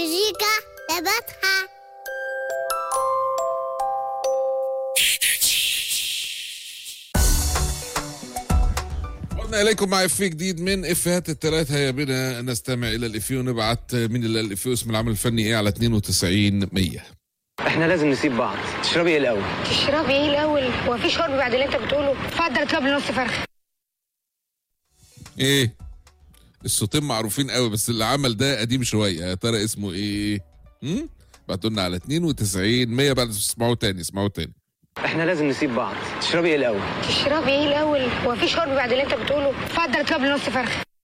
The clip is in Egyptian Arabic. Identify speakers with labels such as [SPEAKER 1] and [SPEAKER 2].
[SPEAKER 1] مزيكا تبعتها
[SPEAKER 2] عدنا اليكم مع افيه جديد من افيهات الثلاث هيا بنا نستمع الى الافيه ونبعت من الى الافيه اسم العمل الفني ايه على 92 100
[SPEAKER 3] احنا لازم نسيب بعض تشربي ايه الاول
[SPEAKER 4] تشربي ايه الاول هو في شرب بعد اللي انت بتقوله اتفضل اطلب لي نص فرخه
[SPEAKER 2] ايه الصوتين معروفين قوي بس اللي عمل ده قديم شويه يا ترى اسمه ايه امم بعتوا لنا على 92 100 بعد اسمعوا تاني اسمعوا تاني
[SPEAKER 3] احنا لازم نسيب بعض تشربي ايه الاول
[SPEAKER 4] تشربي ايه الاول هو في شرب بعد اللي انت بتقوله اتفضل اطلب لي نص فرخه